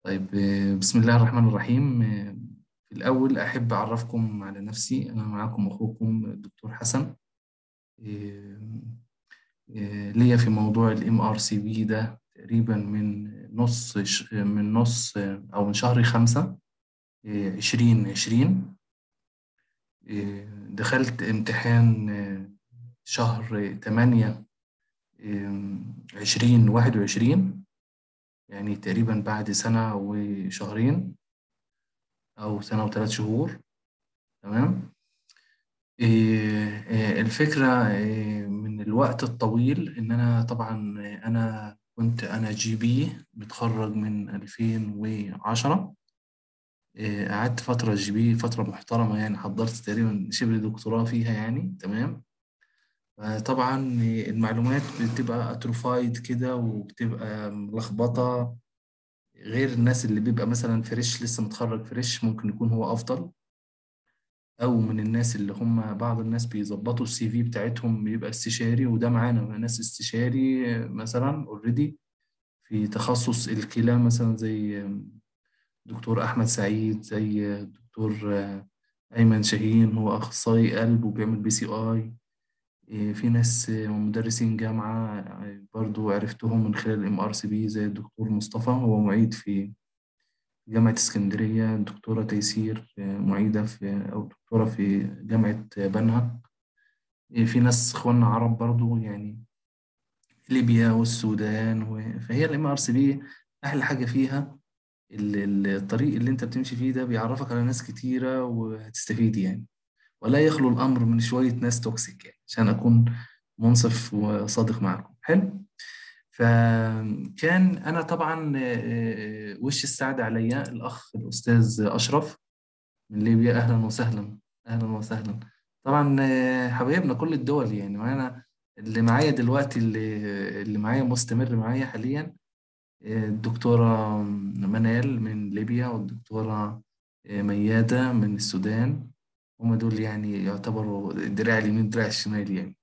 طيب آه، بسم الله الرحمن الرحيم آه، في الأول أحب أعرفكم على نفسي أنا معكم أخوكم الدكتور حسن آه، آه، ليا في موضوع الام ار سي بي ده تقريبا من نص ش- من نص آه، أو من شهر خمسة آه، عشرين عشرين آه، دخلت امتحان آه، شهر تمانية آه، عشرين واحد وعشرين يعني تقريبا بعد سنة وشهرين أو سنة وثلاث شهور تمام إيه، إيه، الفكرة إيه، من الوقت الطويل إن أنا طبعا إيه، أنا كنت أنا جي بي متخرج من 2010 إيه، قعدت فترة جي بي فترة محترمة يعني حضرت تقريبا شبه دكتوراه فيها يعني تمام طبعا إيه، المعلومات بتبقى اتروفايد كده وبتبقى ملخبطة غير الناس اللي بيبقى مثلا فريش لسه متخرج فريش ممكن يكون هو أفضل او من الناس اللي هم بعض الناس بيظبطوا السي في بتاعتهم بيبقى استشاري وده معانا ناس استشاري مثلا اوريدي في تخصص الكلى مثلا زي دكتور احمد سعيد زي دكتور ايمن شاهين هو اخصائي قلب وبيعمل بي سي اي في ناس مدرسين جامعة برضو عرفتهم من خلال الام ار سي بي زي الدكتور مصطفى هو معيد في جامعة اسكندرية دكتورة تيسير آه، معيدة في أو دكتورة في جامعة بنها آه، في ناس إخواننا عرب برضو يعني في ليبيا والسودان و... فهي الام ار سي بي أحلى حاجة فيها ال- ال- الطريق اللي أنت بتمشي فيه ده بيعرفك على ناس كتيرة وهتستفيد يعني ولا يخلو الأمر من شوية ناس توكسيك يعني عشان أكون منصف وصادق معكم حلو فكان أنا طبعا آه، آه، وش السعد عليا الأخ الأستاذ أشرف من ليبيا أهلا وسهلا أهلا وسهلا طبعا آه، حبايبنا كل الدول يعني معانا اللي معايا دلوقتي اللي اللي معايا مستمر معايا حاليا آه، الدكتورة منال من ليبيا والدكتورة آه، ميادة من السودان هما دول يعني يعتبروا الدراع اليمين الدراع الشمال يعني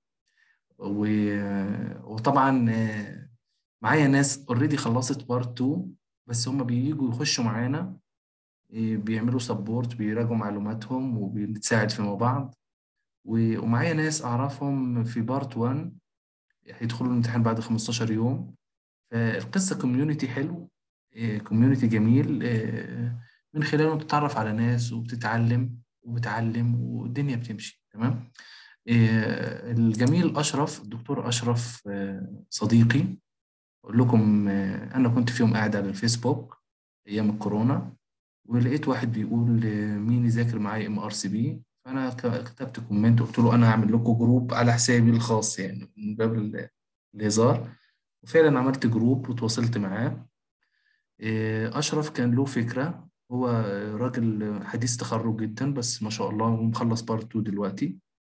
و- وطبعا آه، معايا ناس اوريدي خلصت بارت 2 بس هما بييجوا يخشوا معانا إيه، بيعملوا سبورت بيراجعوا معلوماتهم وبنتساعد فيما بعض و- ومعايا ناس أعرفهم في بارت 1 هيدخلوا الامتحان بعد 15 يوم فالقصة كوميونيتي حلو كوميونيتي جميل إيه، من خلاله بتتعرف على ناس وبتتعلم وبتعلم والدنيا بتمشي تمام إيه، الجميل أشرف الدكتور أشرف آه، صديقي أقول لكم آه، أنا كنت في يوم قاعد على الفيسبوك أيام الكورونا ولقيت واحد بيقول آه، مين يذاكر معايا ام ار سي بي فانا ك- كتبت كومنت قلت له انا هعمل لكم جروب على حسابي الخاص يعني من باب ال- الهزار وفعلا عملت جروب وتواصلت معاه آه، اشرف كان له فكره هو راجل حديث تخرج جدا بس ما شاء الله هو مخلص بارت 2 دلوقتي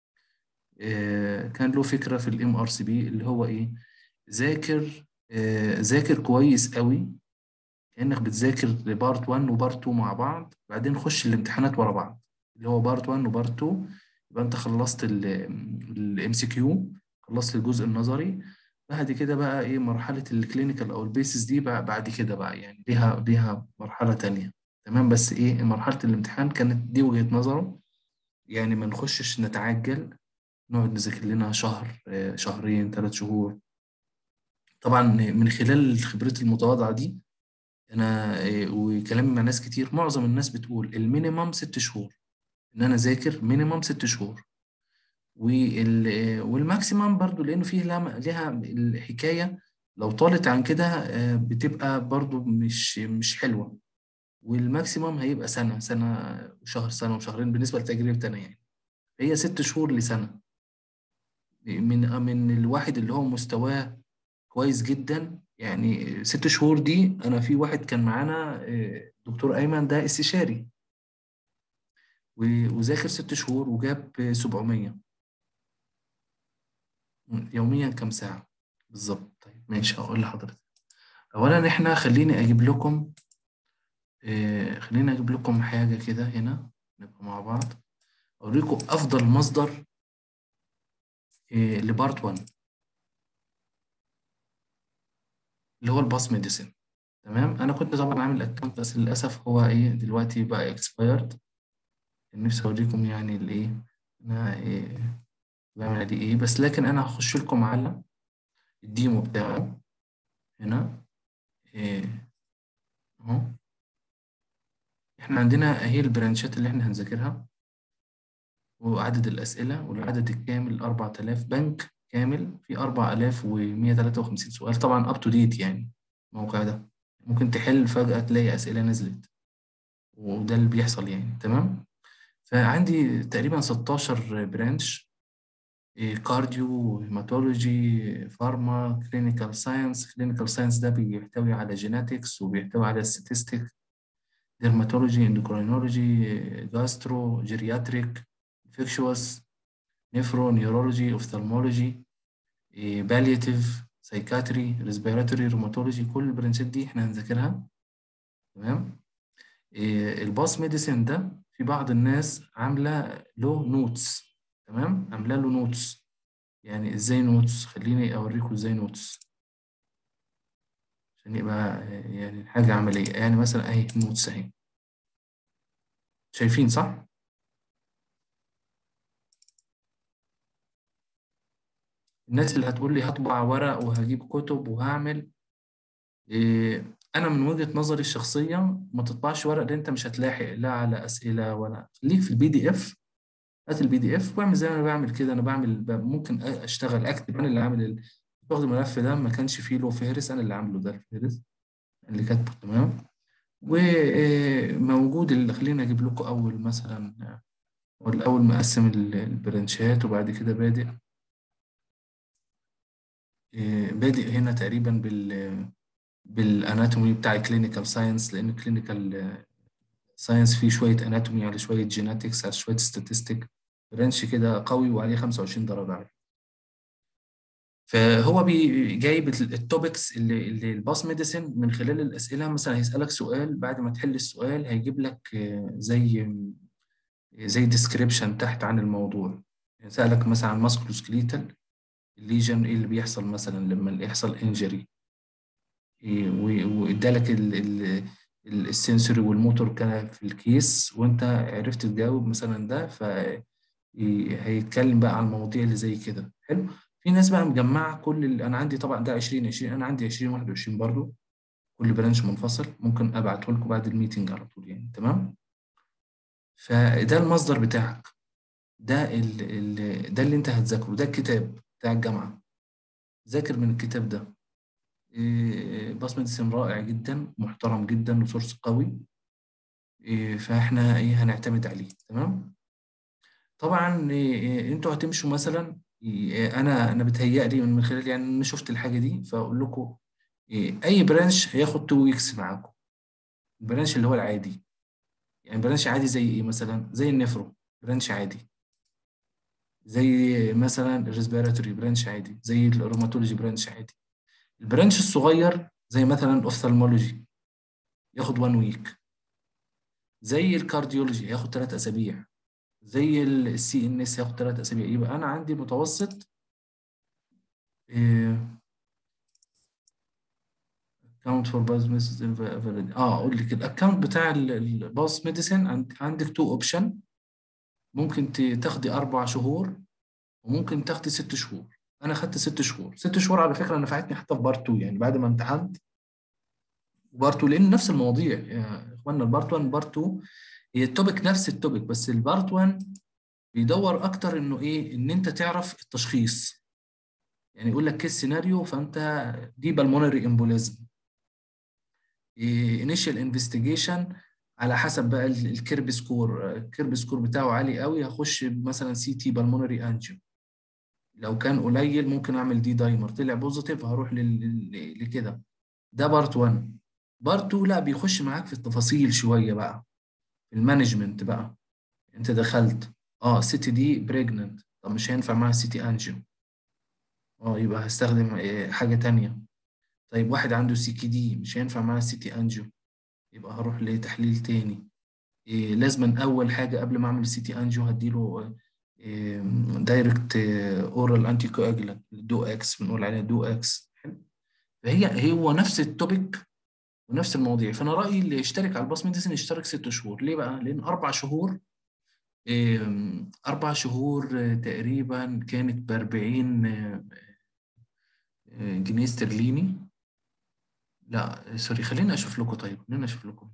آه، كان له فكره في الام ار سي بي اللي هو ايه ذاكر آه، ذاكر كويس قوي كأنك بتذاكر لبارت 1 وبارت 2 مع بعض بعدين خش الامتحانات ورا بعض اللي هو بارت 1 وبارت 2 يبقى انت خلصت الام سي كيو خلصت الجزء النظري بعد كده بقى ايه مرحلة الكلينيكال او البيسز دي بقى بعد كده بقى يعني ليها ليها مرحلة تانية تمام بس ايه مرحلة الامتحان كانت دي وجهة نظره يعني ما نخشش نتعجل نقعد نذاكر لنا شهر آه، شهرين ثلاث شهور طبعا من خلال خبرتي المتواضعة دي انا إيه، وكلامي مع ناس كتير معظم الناس بتقول المينيمم ست شهور ان انا اذاكر مينيمم ست شهور وال إيه، والماكسيمم برضو لانه فيه لها لها الحكايه لو طالت عن كده آه، بتبقى برضو مش مش حلوه والماكسيمم هيبقى سنه سنه وشهر سنه وشهرين بالنسبه لتجربتي انا يعني هي ست شهور لسنه من من الواحد اللي هو مستواه كويس جدا يعني ست شهور دي انا في واحد كان معانا آه، دكتور ايمن ده استشاري و- وذاكر ست شهور وجاب 700 يوميا كم ساعة بالظبط طيب ماشي هقول لحضرتك أولا إحنا خليني أجيب لكم آه، خليني أجيب لكم حاجة كده هنا نبقى مع بعض أوريكم أفضل مصدر آه، لبارت 1 اللي هو الباس ميديسين تمام انا كنت طبعا عامل اكونت بس للاسف هو ايه دلوقتي بقى اكسبايرد نفسي اوريكم يعني الايه انا إيه بعمل دي ايه بس لكن انا هخش لكم على الديمو بتاعه هنا إيه اهو احنا عندنا اهي البرانشات اللي احنا هنذاكرها وعدد الأسئلة والعدد الكامل 4000 بنك كامل في 4153 سؤال طبعا اب تو ديت يعني الموقع ده ممكن تحل فجأة تلاقي أسئلة نزلت وده اللي بيحصل يعني تمام فعندي تقريبا 16 برانش كارديو هيماتولوجي فارما كلينيكال ساينس كلينيكال ساينس ده بيحتوي على جيناتكس وبيحتوي على ستاتستيك ديرماتولوجي اندوكرينولوجي جاسترو جيرياتريك انفكشوس نيفرو نيورولوجي اوفثالمولوجي بالياتيف سايكاتري ريسبيراتوري روماتولوجي كل البرانشات دي احنا هنذاكرها تمام الباس ميديسين ده في بعض الناس عامله له نوتس تمام عامله له نوتس يعني ازاي نوتس خليني اوريكم ازاي نوتس عشان يبقى يعني حاجه عمليه يعني مثلا اهي نوتس اهي شايفين صح الناس اللي هتقول لي هطبع ورق وهجيب كتب وهعمل إيه انا من وجهة نظري الشخصية ما تطبعش ورق اللي انت مش هتلاحق لا على اسئلة ولا خليك في البي دي اف هات البي دي اف واعمل زي ما انا بعمل كده انا بعمل ممكن اشتغل اكتب انا اللي عامل باخد الملف ده ما كانش فيه له فهرس انا اللي عامله ده الفهرس اللي كاتبه تمام وموجود اللي خلينا اجيب لكم اول مثلا الاول مقسم البرانشات وبعد كده بادئ بادئ هنا تقريبا بال بالاناتومي بتاع الكلينيكال ساينس لان الكلينيكال ساينس فيه شويه اناتومي على شويه جيناتكس على شويه ستاتستيك برانش كده قوي وعليه 25 درجه عليه فهو بي جايب التوبكس اللي, اللي الباس ميديسن من خلال الاسئله مثلا هيسالك سؤال بعد ما تحل السؤال هيجيب لك زي زي ديسكريبشن تحت عن الموضوع سالك مثلا عن ماسكولوسكليتال الليجن ايه اللي بيحصل مثلا لما يحصل انجري وادالك السنسوري والموتور كان في الكيس وانت عرفت تجاوب مثلا ده ف هيتكلم بقى عن المواضيع اللي زي كده حلو في ناس بقى مجمعه كل اللي انا عندي طبعا ده 20 20 انا عندي 20 21 برضو كل برانش منفصل ممكن ابعته لكم بعد الميتنج على طول يعني تمام فده المصدر بتاعك ده ال ال ده اللي انت هتذاكره ده الكتاب بتاع الجامعه ذاكر من الكتاب ده باس ميديسن رائع جدا محترم جدا وسورس قوي فاحنا ايه هنعتمد عليه تمام طبعا انتوا هتمشوا مثلا انا انا بتهيألي من خلال يعني انا شفت الحاجه دي فاقول لكم اي برانش هياخد 2 ويكس معاكم البرانش اللي هو العادي يعني برانش عادي زي ايه مثلا زي النفرو برانش عادي زي مثلا الريسبيراتوري برانش عادي زي الروماتولوجي برانش عادي البرانش الصغير زي مثلا الاوفثالمولوجي ياخد 1 ويك زي الكارديولوجي ياخد 3 اسابيع زي السي ان اس ياخد 3 اسابيع يبقى انا عندي متوسط اكونت فور باس ميديسن اه اقول لك الاكونت بتاع الباس ميديسن عندك تو اوبشن ممكن تاخدي اربع شهور وممكن تاخدي ست شهور انا خدت ست شهور ست شهور على فكره نفعتني حتى في بارت 2 يعني بعد ما امتحنت بارت 2 لان نفس المواضيع يا اخوانا البارت 1 بارت 2 هي التوبيك نفس التوبيك بس البارت 1 بيدور اكتر انه ايه ان انت تعرف التشخيص يعني يقول لك كيس سيناريو فانت دي بالمونري امبوليزم انيشال انفستيجيشن على حسب بقى الكيرب سكور الكيرب سكور بتاعه عالي قوي هخش مثلا سي تي بالمونري انجيو لو كان قليل ممكن اعمل دي دايمر طلع بوزيتيف هروح لكده ده بارت 1 بارت 2 لا بيخش معاك في التفاصيل شويه بقى في المانجمنت بقى انت دخلت اه سيتي دي بريجننت طب مش هينفع معاها سيتي انجيو اه يبقى هستخدم حاجه تانية طيب واحد عنده سي كي دي مش هينفع معاه سيتي انجيو يبقى هروح لتحليل تاني إيه لازما اول حاجه قبل ما اعمل سيتي انجيو هديله إيه دايركت اورال انتي كواجلانت دو اكس بنقول عليها دو اكس فهي هو نفس التوبيك ونفس المواضيع فانا رايي اللي يشترك على الباس ميديسن يشترك ست شهور ليه بقى لان اربع شهور آم، اربع شهور آه، تقريبا كانت ب 40 آه، آه، جنيه استرليني لا سوري خليني اشوف لكم طيب خليني اشوف لكم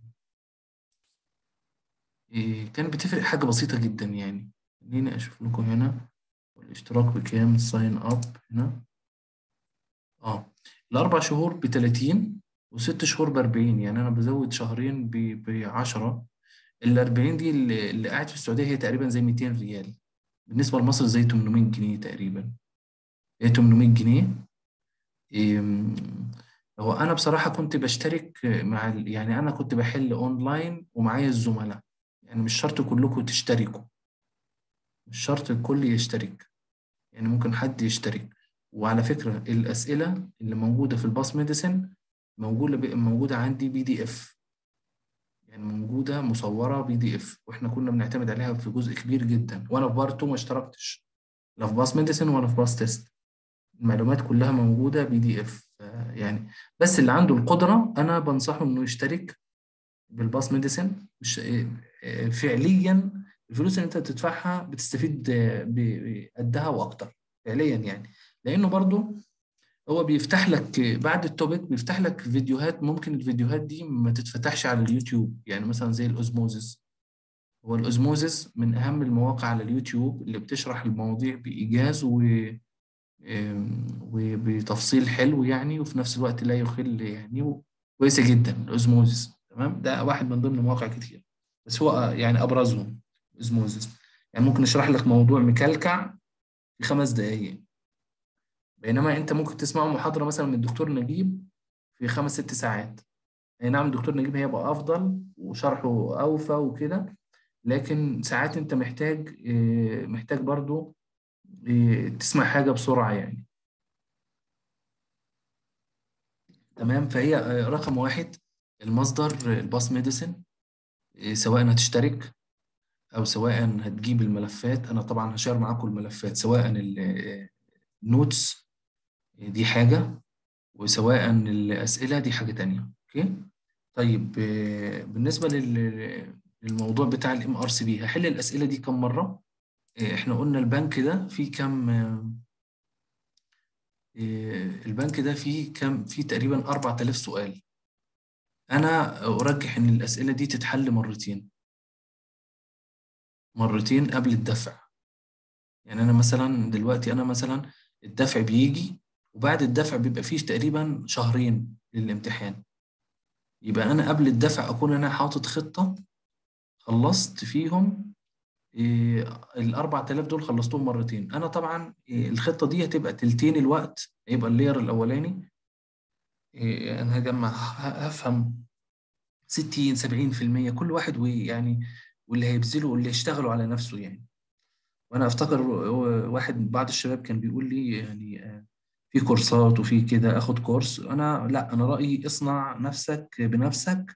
إيه كانت بتفرق حاجة بسيطة جدا يعني خليني اشوف لكم هنا الاشتراك بكام ساين اب هنا اه الاربع شهور ب 30 وست شهور ب 40 يعني انا بزود شهرين ب 10 ال 40 دي اللي اللي قاعد في السعودية هي تقريبا زي 200 ريال بالنسبة لمصر زي 800 جنيه تقريبا هي 800 جنيه إيه هو انا بصراحة كنت بشترك مع ال- يعني انا كنت بحل اونلاين ومعايا الزملاء يعني مش شرط كلكم تشتركوا مش شرط الكل يشترك يعني ممكن حد يشترك وعلى فكرة الأسئلة اللي موجودة في الباس ميديسن موجودة موجودة عندي بي دي اف يعني موجودة مصورة بي دي اف واحنا كنا بنعتمد عليها في جزء كبير جدا وانا في بارتو ما اشتركتش لا في باس ميديسن ولا في باس تيست المعلومات كلها موجودة بي دي اف يعني بس اللي عنده القدرة انا بنصحه انه يشترك بالباس ميديسن مش آه، فعليا الفلوس اللي انت بتدفعها بتستفيد آه، ب- بقدها واكتر فعليا يعني لانه برضو هو بيفتح لك بعد التوبيك بيفتح لك فيديوهات ممكن الفيديوهات دي ما تتفتحش على اليوتيوب يعني مثلا زي الاوزموزس هو الاوزموزس من اهم المواقع على اليوتيوب اللي بتشرح المواضيع بايجاز و آم، وبتفصيل حلو يعني وفي نفس الوقت لا يخل يعني كويسه جدا الاوزموزس تمام ده واحد من ضمن مواقع كتير بس هو آه، يعني ابرزهم اوزموزس يعني ممكن يشرح لك موضوع مكلكع في خمس دقائق بينما انت ممكن تسمع محاضره مثلا من الدكتور نجيب في خمس ست ساعات اي نعم الدكتور نجيب هيبقى افضل وشرحه اوفى وكده لكن ساعات انت محتاج آه، محتاج برضو آه، تسمع حاجه بسرعه يعني تمام فهي آه، رقم واحد المصدر آه، الباس ميديسن آه، سواء هتشترك او سواء هتجيب الملفات انا طبعا هشير معاكم الملفات سواء النوتس دي حاجه وسواء الاسئله دي حاجه تانية اوكي طيب آه، بالنسبه لل- للموضوع بتاع الام ار سي بي هحل الاسئله دي كم مره آه، احنا قلنا البنك ده فيه كم آه، آه، البنك ده فيه كم فيه تقريبا 4000 سؤال انا ارجح ان الاسئله دي تتحل مرتين مرتين قبل الدفع يعني انا مثلا دلوقتي انا مثلا الدفع بيجي وبعد الدفع بيبقى فيه تقريبا شهرين للامتحان يبقى انا قبل الدفع اكون انا حاطط خطة خلصت فيهم إيه ال 4000 دول خلصتهم مرتين انا طبعا إيه الخطة دي هتبقى تلتين الوقت هيبقى اللير الاولاني إيه انا هجمع ه- هفهم 60 70% كل واحد ويعني واللي هيبذله واللي يشتغلوا على نفسه يعني وانا افتكر واحد بعض الشباب كان بيقول لي يعني آه، في كورسات وفي كده اخد كورس انا لا انا رأيي اصنع نفسك بنفسك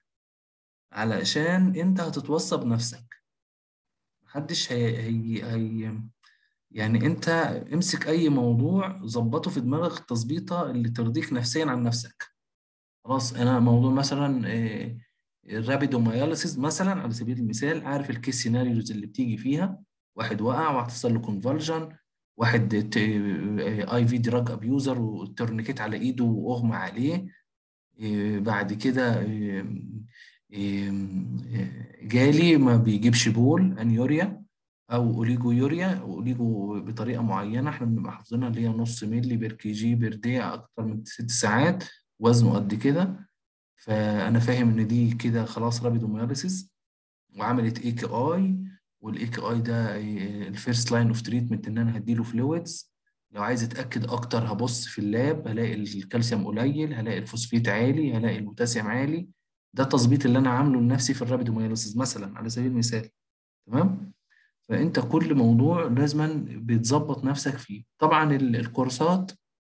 علشان انت هتتوصى بنفسك محدش هي هي هي يعني انت امسك اي موضوع ظبطه في دماغك التظبيطه اللي ترضيك نفسيا عن نفسك خلاص انا موضوع مثلا الرابيدومياليسيس مثلا على سبيل المثال عارف الكيس سيناريوز اللي بتيجي فيها واحد وقع وهتحصل له كونفالجن واحد اي في دراج ابيوزر والتورنيكيت على ايده واغمى عليه إيه، بعد كده إيه، إيه، إيه، جالي ما بيجيبش بول انيوريا او اوليجو يوريا اوليجو بطريقه معينه احنا بنبقى حافظينها اللي هي نص مللي بير كي جي بير دقيقه اكتر من ست ساعات وزنه قد كده فانا فاهم ان دي كده خلاص رابيدومياليسيس وعملت اي كي اي والاي كي اي ده الفيرست لاين اوف تريتمنت ان انا هديله فلويدز لو عايز اتاكد اكتر هبص في اللاب هلاقي الكالسيوم قليل هلاقي الفوسفيت عالي هلاقي البوتاسيوم عالي ده التظبيط اللي انا عامله لنفسي في الرابيدومياليسيس مثلا على سبيل المثال تمام فانت كل موضوع لازما بتظبط نفسك فيه طبعا ال- الكورسات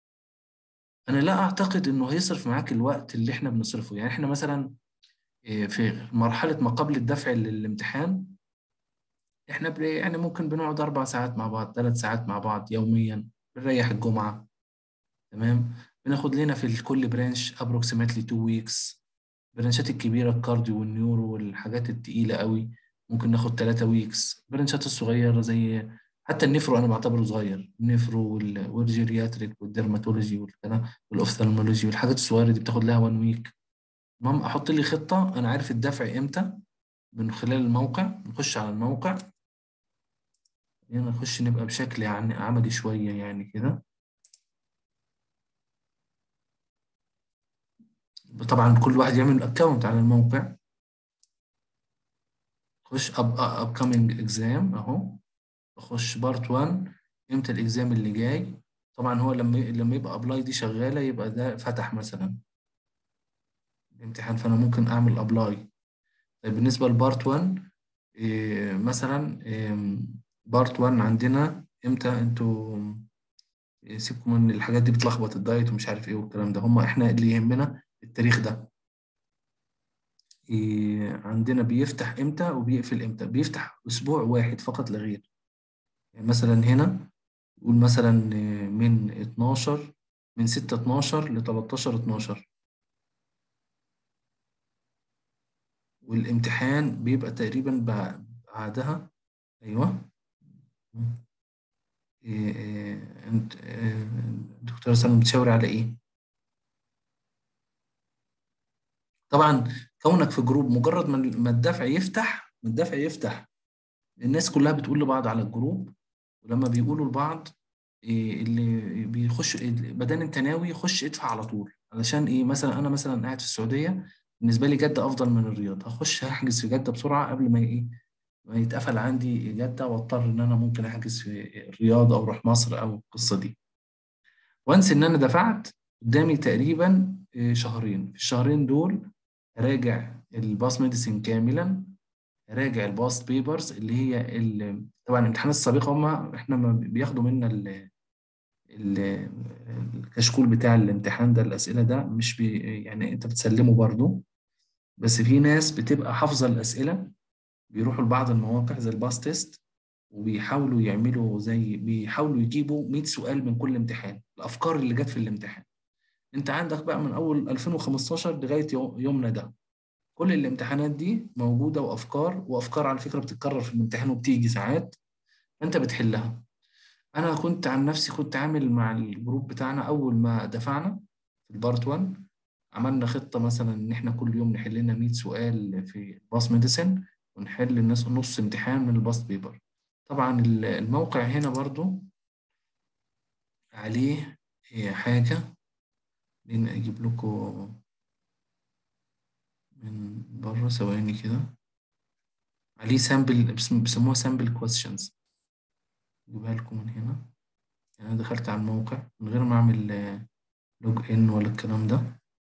انا لا اعتقد انه هيصرف معاك الوقت اللي احنا بنصرفه يعني احنا مثلا إيه، في مرحلة ما قبل الدفع للامتحان احنا بن- يعني ممكن بنقعد اربع ساعات مع بعض ثلاث ساعات مع بعض يوميا بنريح الجمعة تمام بناخد لنا في كل برانش approximately two weeks البرانشات الكبيرة الكارديو والنيورو والحاجات التقيلة قوي ممكن ناخد 3 ويكس البرانشات الصغيرة زي حتى النفرو أنا بعتبره صغير النفرو وال- والجيرياتريك والدرماتولوجي والكلام والأوفثالمولوجي والحاجات الصغيرة دي بتاخد لها 1 ويك المهم أحط لي خطة أنا عارف الدفع إمتى من خلال الموقع نخش على الموقع هنا نخش نبقى بشكل يعني عملي شوية يعني كده طبعا كل واحد يعمل اكونت على الموقع خش اب upcoming exam اهو اخش بارت 1 امتى الاكزام اللي جاي طبعا هو لما لما يبقى ابلاي دي شغاله يبقى ده فتح مثلا الامتحان فانا ممكن اعمل ابلاي طيب بالنسبه لبارت 1 إيه مثلا بارت 1 عندنا امتى انتوا إيه، سيبكم من الحاجات دي بتلخبط الدايت ومش عارف ايه والكلام ده هم احنا اللي يهمنا التاريخ ده إيه، عندنا بيفتح امتى وبيقفل امتى بيفتح اسبوع واحد فقط لا غير يعني مثلا هنا قول مثلا إيه، من 12 من 6 12 ل 13 12 والامتحان بيبقى تقريبا بع- بعدها ايوه إيه إيه انت إيه، دكتورة سلمى بتشاوري على ايه طبعا كونك في جروب مجرد ما ما الدفع يفتح ما الدفع يفتح الناس كلها بتقول لبعض على الجروب ولما بيقولوا لبعض إيه اللي بيخش بدل انت ناوي خش ادفع على طول علشان ايه مثلا انا مثلا قاعد في السعوديه بالنسبه لي جده افضل من الرياض هخش هحجز في جده بسرعه قبل ما ايه ما يتقفل عندي جده واضطر ان انا ممكن احجز في الرياض او اروح مصر او القصه دي وانس ان انا دفعت قدامي تقريبا إيه، شهرين في الشهرين دول راجع الباس ميديسين كاملا راجع الباست بيبرز اللي هي ال- طبعا الامتحانات السابقه هم احنا ما بياخدوا منا ال- ال- الكشكول بتاع الامتحان ده الاسئله ده مش بي يعني انت بتسلمه برضو بس في ناس بتبقى حافظه الاسئله بيروحوا لبعض المواقع زي الباس تيست وبيحاولوا يعملوا زي بيحاولوا يجيبوا 100 سؤال من كل امتحان الافكار اللي جت في الامتحان انت عندك بقى من اول 2015 لغايه يو- يومنا ده كل الامتحانات دي موجودة وأفكار وأفكار على فكرة بتتكرر في الامتحان وبتيجي ساعات أنت بتحلها أنا كنت عن نفسي كنت عامل مع الجروب بتاعنا أول ما دفعنا في البارت 1 عملنا خطة مثلا إن إحنا كل يوم نحل لنا 100 سؤال في باس ميديسن ونحل الناس نص امتحان من الباس بيبر طبعا ال- الموقع هنا برضو عليه إيه، حاجة لأن أجيب لكم من بره ثواني كده عليه سامبل بيسموها سامبل كويستشنز اجيبها لكم من هنا يعني انا دخلت على الموقع من غير ما اعمل لوج ان ولا الكلام ده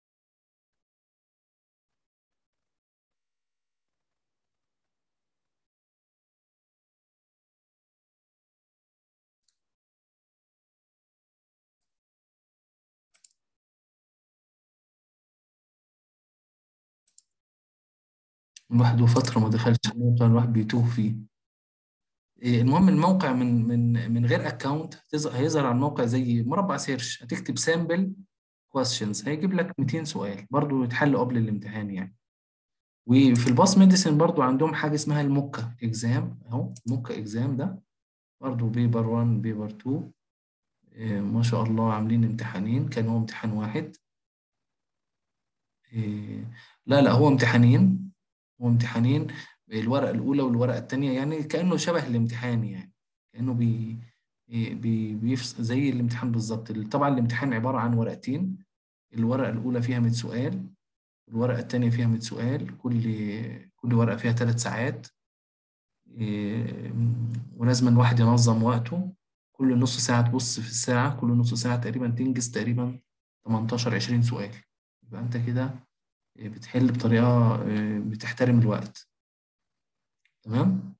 الواحد فترة ما دخلش الموقع الواحد بيتوه فيه إيه، المهم الموقع من من من غير اكونت هيظهر على الموقع زي مربع سيرش هتكتب سامبل كويستشنز هيجيب لك 200 سؤال برضو يتحل قبل الامتحان يعني وفي الباس ميديسن برضو عندهم حاجة اسمها الموكا اكزام اهو موكا اكزام ده برضو بيبر 1 بيبر 2 إيه، ما شاء الله عاملين امتحانين كان هو امتحان واحد إيه، لا لا هو امتحانين هو امتحانين الورقة الأولى والورقة التانية يعني كأنه شبه الامتحان يعني كأنه بي بي بيفصل زي الامتحان بالظبط طبعا الامتحان عبارة عن ورقتين الورقة الأولى فيها 100 سؤال الورقة التانية فيها 100 سؤال كل كل ورقة فيها ثلاث ساعات إيه، ولازم الواحد ينظم وقته كل نص ساعة تبص في الساعة كل نص ساعة تقريبا تنجز تقريبا 18 20 سؤال يبقى أنت كده بتحل بطريقة آه، بتحترم الوقت تمام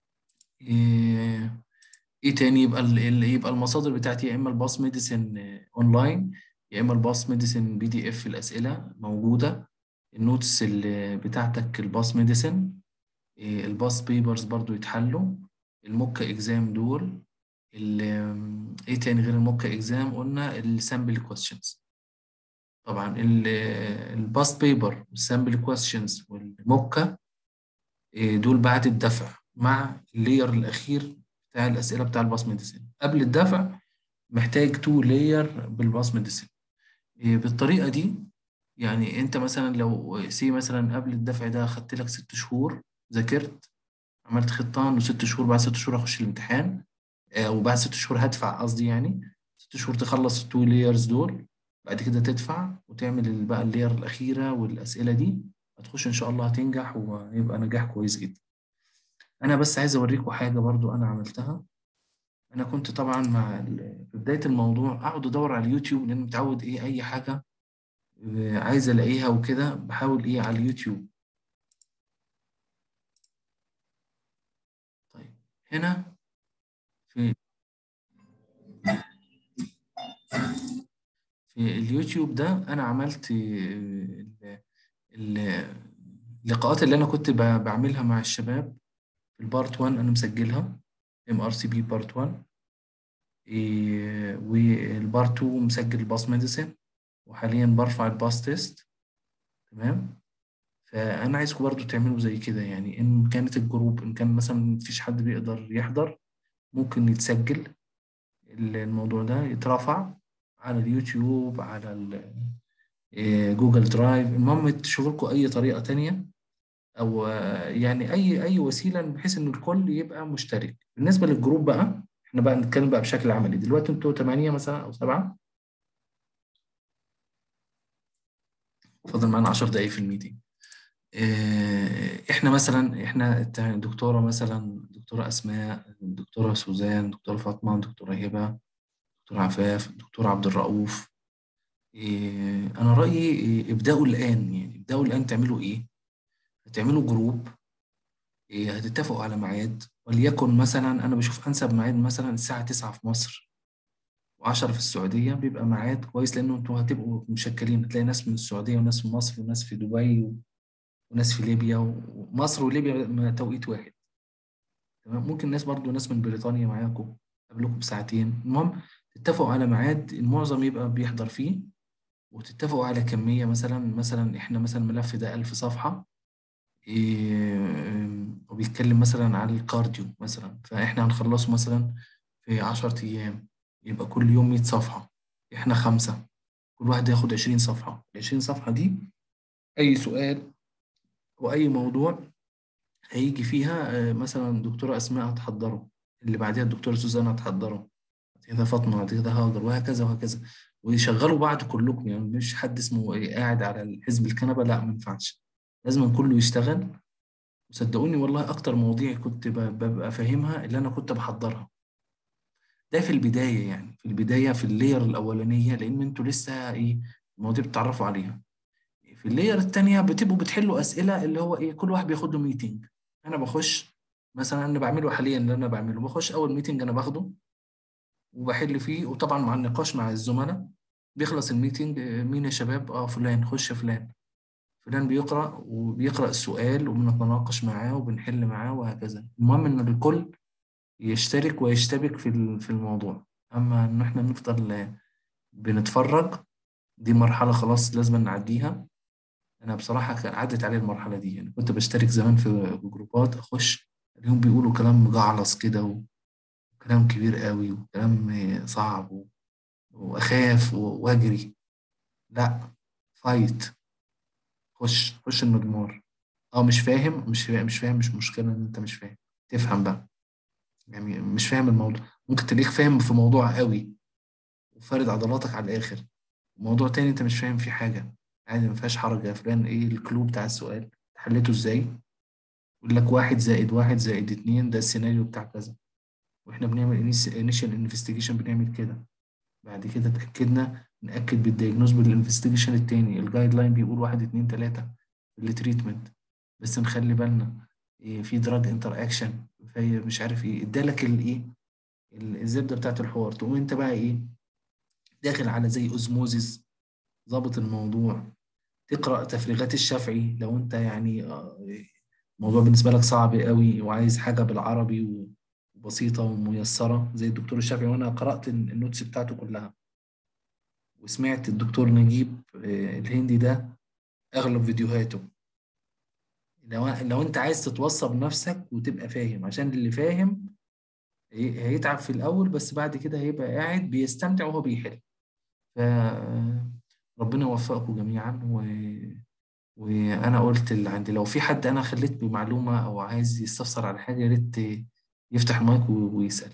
إيه إيه تاني يبقى ال- ال- يبقى المصادر بتاعتي يا إما الباص ميديسن أونلاين يا إما الباص ميديسن بي دي إف الأسئلة موجودة النوتس اللي بتاعتك الباص ميديسن إيه الباص بيبرز برضو يتحلوا الموكا إكزام دول ال- إيه تاني غير الموكا إكزام قلنا السامبل كويستشنز طبعا الباست بيبر والسامبل كويستشنز والموكا إيه، دول بعد الدفع مع اللير الاخير بتاع الاسئله بتاع الباس ميديسين قبل الدفع محتاج تو لاير بالباس ميديسين إيه، بالطريقه دي يعني انت مثلا لو سي مثلا قبل الدفع ده خدت لك ست شهور ذاكرت عملت خطه انه ست شهور بعد ست شهور اخش الامتحان آه، وبعد ست شهور هدفع قصدي يعني ست شهور تخلص التو لايرز دول بعد كده تدفع وتعمل بقى اللاير الاخيره والاسئله دي هتخش ان شاء الله هتنجح ويبقى نجاح كويس جدا انا بس عايز اوريكم حاجه برضو انا عملتها انا كنت طبعا مع في بدايه الموضوع اقعد ادور على اليوتيوب لان متعود ايه اي حاجه آه، عايز الاقيها وكده بحاول ايه على اليوتيوب طيب هنا في في اليوتيوب ده انا عملت ال- ال- اللقاءات اللي انا كنت ب- بعملها مع الشباب في البارت 1 انا مسجلها ام ار سي بي بارت 1 إيه، والبارت 2 مسجل الباس ميديسين وحاليا برفع الباس تيست تمام فانا عايزكم برضو تعملوا زي كده يعني ان كانت الجروب ان كان مثلا مفيش حد بيقدر يحضر ممكن يتسجل الموضوع ده يترفع على اليوتيوب على ال- إيه، جوجل درايف المهم تشوفوا لكم اي طريقه تانية او آه، يعني اي اي وسيله بحيث ان الكل يبقى مشترك بالنسبه للجروب بقى احنا بقى نتكلم بقى بشكل عملي دلوقتي انتوا 8 مثلا او 7 فاضل معانا 10 دقايق في الميتنج آه، احنا مثلا احنا الت- دكتوره مثلا دكتوره اسماء دكتوره سوزان دكتوره فاطمه دكتوره هبه دكتور عفاف دكتور عبد الرؤوف إيه، انا رايي إيه، ابداوا الان يعني ابداوا الان تعملوا ايه هتعملوا جروب إيه، هتتفقوا على ميعاد وليكن مثلا انا بشوف انسب ميعاد مثلا الساعه 9 في مصر و10 في السعوديه بيبقى ميعاد كويس لانه انتوا هتبقوا مشكلين هتلاقي ناس من السعوديه وناس من مصر وناس في دبي و- وناس في ليبيا ومصر وليبيا م- توقيت واحد تمام ممكن ناس برضو ناس من بريطانيا معاكم قبلكم بساعتين المهم تتفقوا على ميعاد المعظم يبقى بيحضر فيه وتتفقوا على كمية مثلا مثلا احنا مثلا الملف ده ألف صفحة إيه، وبيتكلم مثلا عن الكارديو مثلا فاحنا هنخلصه مثلا في عشرة أيام يبقى كل يوم مية صفحة احنا خمسة كل واحد ياخد عشرين صفحة العشرين صفحة دي أي سؤال وأي موضوع هيجي فيها آه، مثلا دكتورة أسماء هتحضره اللي بعدها الدكتورة سوزان هتحضره بعد كده فاطمة بعد كده هاجر وهكذا وهكذا ويشغلوا بعض كلكم يعني مش حد اسمه إيه قاعد على حزب الكنبة لا ما ينفعش لازم كله يشتغل وصدقوني والله أكتر مواضيع كنت ب- ببقى فاهمها اللي أنا كنت بحضرها ده في البداية يعني في البداية في اللير الأولانية لأن أنتوا لسه إيه المواضيع بتتعرفوا عليها في اللير التانية بتبقوا بتحلوا أسئلة اللي هو إيه كل واحد بياخد له ميتنج أنا بخش مثلا أنا بعمله حاليا اللي أنا بعمله بخش أول ميتنج أنا باخده وبحل فيه وطبعا مع النقاش مع الزملاء بيخلص الميتنج آه، مين يا شباب اه فلان خش يا فلان فلان بيقرأ وبيقرأ السؤال وبنتناقش معاه وبنحل معاه وهكذا المهم ان الكل يشترك ويشتبك في ال- في الموضوع اما ان احنا نفضل آه، بنتفرج دي مرحلة خلاص لازم نعديها انا بصراحة كان عدت علي المرحلة دي يعني كنت بشترك زمان في جروبات اخش اليوم بيقولوا كلام مجعلص كده وكلام كبير قوي وكلام آه، صعب و- واخاف و- واجري لا فايت خش خش المضمار اه مش فاهم مش فاهم مش فاهم مش مشكلة ان انت مش فاهم تفهم بقى يعني مش فاهم الموضوع ممكن تلاقيك فاهم في موضوع قوي وفارد عضلاتك على الاخر موضوع تاني انت مش فاهم فيه حاجة عادي ما فيهاش حرج يا فلان ايه الكلو بتاع السؤال حليته ازاي يقول لك واحد زائد واحد زائد اتنين ده السيناريو بتاع كذا واحنا بنعمل انيشال انفستيجيشن بنعمل كده بعد كده اتأكدنا نأكد بالدياجنوز بالانفستيجيشن التاني الجايد لاين بيقول واحد اتنين تلاتة التريتمنت بس نخلي بالنا إيه في دراج انتر اكشن في مش عارف ايه ادالك الايه الزبده بتاعت الحوار تقوم انت بقى ايه داخل على زي اوزموزيس ظابط الموضوع تقرا تفريغات الشافعي لو انت يعني آه، الموضوع بالنسبه لك صعب قوي وعايز حاجه بالعربي وبسيطه وميسره زي الدكتور الشافعي وانا قرات النوتس بتاعته كلها وسمعت الدكتور نجيب آه، الهندي ده اغلب فيديوهاته لو لو انت عايز تتوصى بنفسك وتبقى فاهم عشان اللي فاهم هي- هيتعب في الاول بس بعد كده هيبقى قاعد بيستمتع وهو بيحل ف ربنا يوفقكم جميعا و... وانا قلت اللي عندي لو في حد انا خليت بمعلومه او عايز يستفسر على حاجه يا ريت يفتح المايك و- ويسال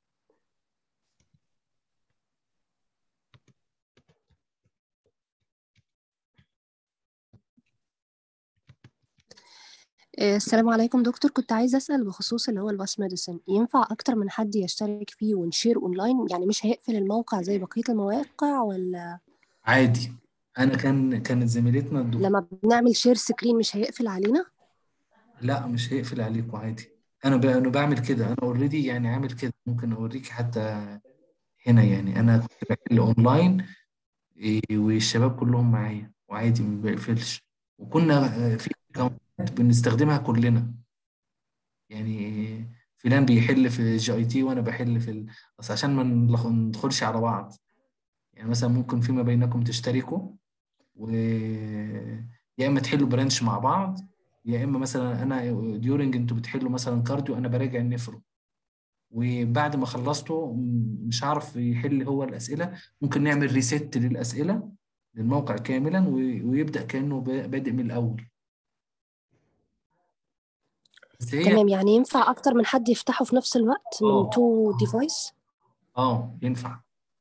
آه، السلام عليكم دكتور كنت عايزة أسأل بخصوص اللي هو الباس ميديسن ينفع أكتر من حد يشترك فيه ونشير أونلاين يعني مش هيقفل الموقع زي بقية المواقع ولا عادي انا كان كانت زميلتنا الدكتور لما بنعمل شير سكرين مش هيقفل علينا؟ لا مش هيقفل عليكم عادي انا ب... انا بعمل كده انا اوريدي يعني عامل كده ممكن اوريك حتى هنا يعني انا كنت بحل اونلاين إيه، والشباب كلهم معايا وعادي ما بقفلش وكنا آه، في أكونتات بنستخدمها كلنا يعني فلان بيحل في جي اي تي وانا بحل في ال... بس عشان ما نلخ- ندخلش على بعض يعني مثلا ممكن فيما بينكم تشتركوا و يا اما تحلوا برانش مع بعض يا اما مثلا انا ديورنج انتوا بتحلوا مثلا كارديو انا براجع النفرو وبعد ما خلصته م- مش عارف يحل هو الاسئله ممكن نعمل ريست للاسئله للموقع كاملا و- ويبدا كانه ب- بادئ من الاول بس هي تمام يعني ينفع أكتر من حد يفتحه في نفس الوقت من اه تو ديفايس؟ اه ينفع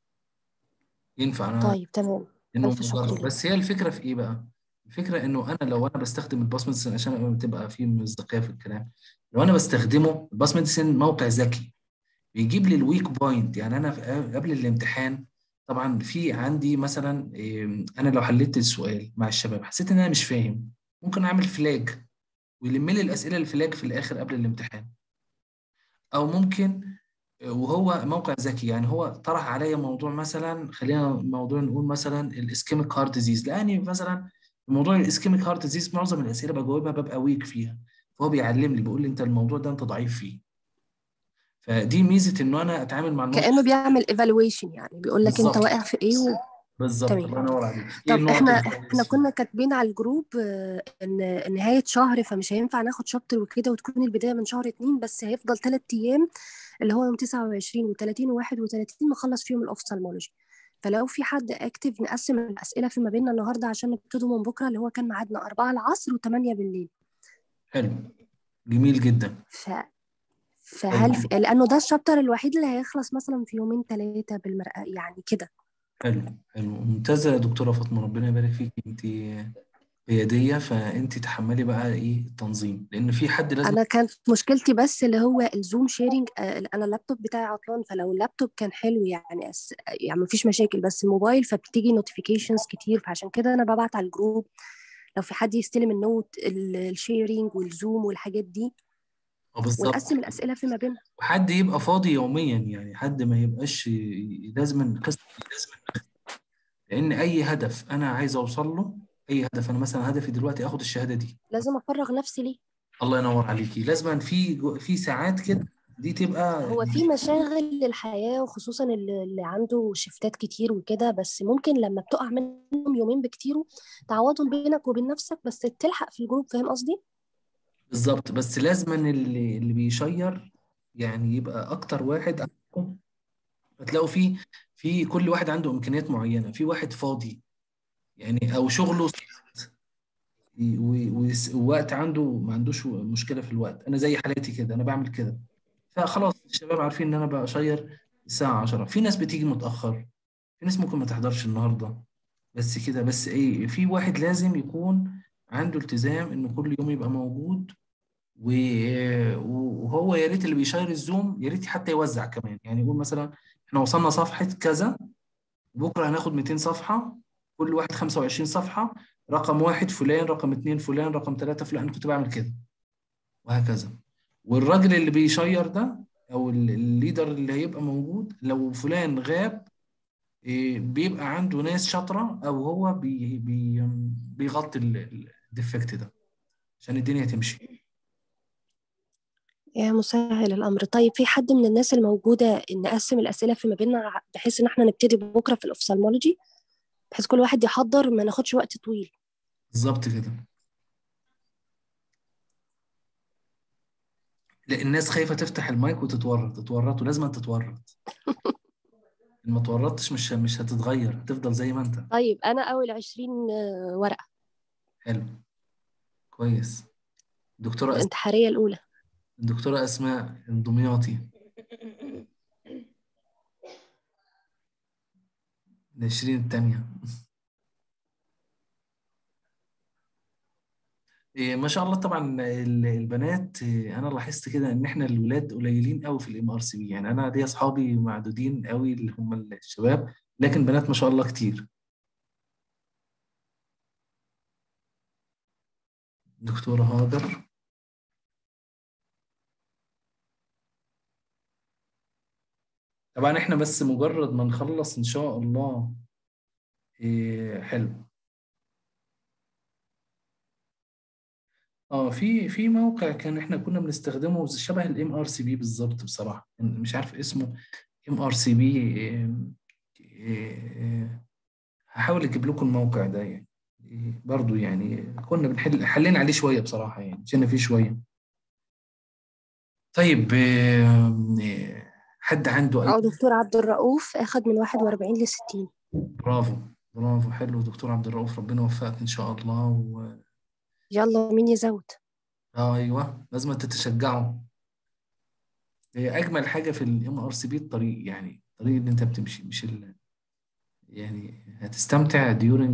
ينفع انا طيب تمام انه ألف شكر مجرد لك بس هي الفكره في ايه بقى الفكره انه انا لو انا بستخدم الباس ميديسن عشان تبقى في مصداقيه في الكلام لو انا بستخدمه الباس ميديسن موقع ذكي بيجيب لي الويك بوينت يعني انا في- قبل الامتحان طبعا في عندي مثلا إيه، انا لو حليت السؤال مع الشباب حسيت ان انا مش فاهم ممكن اعمل فلاج ويلم لي الاسئله الفلاج في الاخر قبل الامتحان او ممكن وهو موقع ذكي يعني هو طرح عليا موضوع مثلا خلينا موضوع نقول مثلا الاسكيميك هارت ديزيز لاني مثلا موضوع الاسكيميك هارت ديزيز معظم الاسئله بجاوبها ببقى ويك فيها فهو بيعلم لي بيقول لي انت الموضوع ده انت ضعيف فيه فدي ميزه انه انا اتعامل مع الموقع كأنه بيعمل ايفالويشن يعني بيقول لك أنت بالظبط واقع في إيه و... بالظبط تمام الله ينور عليك ايه طب النقط احنا اللي احنا كويس كنا فيها كاتبين على الجروب آه، ان نهاية شهر فمش هينفع ناخد شابتر وكده وتكون البداية من شهر اتنين بس هيفضل تلات ايام اللي هو يوم 29 و30 و31 نخلص فيهم الاوفثالمولوجي فلو في حد اكتف نقسم الاسئلة فيما بيننا النهارده عشان نبتدوا من بكره اللي هو كان ميعادنا 4 العصر و8 بالليل حلو جميل جدا ف فهل في... طيب لانه ده الشابتر الوحيد اللي هيخلص مثلا في يومين ثلاثة بالمرأة يعني كده حلو حلو ممتازه يا دكتوره فاطمه ربنا يبارك فيك انت قياديه فانت تحملي بقى ايه التنظيم لان في حد لازم انا كانت مشكلتي بس اللي هو الزوم شيرنج انا اللابتوب بتاعي عطلان فلو اللابتوب كان حلو يعني أس... يعني مفيش مشاكل بس الموبايل فبتيجي نوتيفيكيشنز كتير فعشان كده انا ببعت على الجروب لو في حد يستلم النوت الشيرنج والزوم والحاجات دي اه بالظبط ونقسم الاسئله فيما بيننا وحد يبقى فاضي يوميا يعني حد ما يبقاش لازم قسم لان اي هدف انا عايز اوصل له اي هدف انا مثلا هدفي دلوقتي اخد الشهاده دي لازم افرغ نفسي ليه الله ينور عليكي لازم في جو- في ساعات كده دي تبقى هو في مشاغل للحياه وخصوصا اللي اللي عنده شفتات كتير وكده بس ممكن لما بتقع منهم يومين بكتير تعوضهم بينك وبين نفسك بس تلحق في الجروب فاهم قصدي بالظبط بس لازم اللي اللي بيشير يعني يبقى اكتر واحد عندكم هتلاقوا في في كل واحد عنده امكانيات معينه في واحد فاضي يعني او شغله ساعات و- و- ووقت عنده ما عندوش مشكله في الوقت انا زي حالاتي كده انا بعمل كده فخلاص الشباب عارفين ان انا بشير الساعه 10 في ناس بتيجي متاخر في ناس ممكن ما تحضرش النهارده بس كده بس ايه في واحد لازم يكون عنده التزام انه كل يوم يبقى موجود و- وهو يا ريت اللي بيشير الزوم يا ريت حتى يوزع كمان يعني يقول مثلا احنا وصلنا صفحة كذا بكرة هناخد 200 صفحة كل واحد 25 صفحة رقم واحد فلان رقم اتنين فلان رقم ثلاثة فلان أنا كنت بعمل كده وهكذا والراجل اللي بيشير ده أو ال- الليدر اللي هيبقى موجود لو فلان غاب إيه، بيبقى عنده ناس شاطرة أو هو بي بي بيغطي ال- ال- الديفكت ده عشان الدنيا تمشي يا مسهل الأمر طيب في حد من الناس الموجودة نقسم الأسئلة فيما بيننا ع- بحيث إن احنا نبتدي بكرة في الأوفثالمولوجي بحيث كل واحد يحضر ما ناخدش وقت طويل بالظبط كده لا الناس خايفة تفتح المايك وتتورط تتورط ولازم تتورط ما تورطتش مش مش هتتغير هتفضل زي ما انت طيب أنا أول عشرين آه، ورقة حلو كويس دكتورة أس... الانتحارية الأولى دكتورة أسماء الدمياطي العشرين التانية إيه ما شاء الله طبعا ال- البنات إيه، انا لاحظت كده ان احنا الولاد قليلين قوي في الام ار سي بي يعني انا ليا اصحابي معدودين قوي اللي هم الشباب لكن بنات ما شاء الله كتير دكتورة هاجر طبعا احنا بس مجرد ما نخلص ان شاء الله إيه حلو اه في في موقع كان احنا كنا بنستخدمه شبه الام ار سي بي بالظبط بصراحة مش عارف اسمه ام ار سي بي هحاول اجيب لكم الموقع ده يعني إيه، برضو يعني كنا بنحل حلينا عليه شوية بصراحة يعني مشينا فيه شوية طيب آم، إيه، حد عنده أي أو دكتور عبد الرؤوف أخد من واحد وأربعين لستين برافو برافو حلو دكتور عبد الرؤوف ربنا يوفقك إن شاء الله و... يلا مين يزود آه أيوه لازم تتشجعوا هي أجمل حاجة في الام ار سي بي الطريق يعني الطريق اللي أنت بتمشي مش ال... يعني هتستمتع during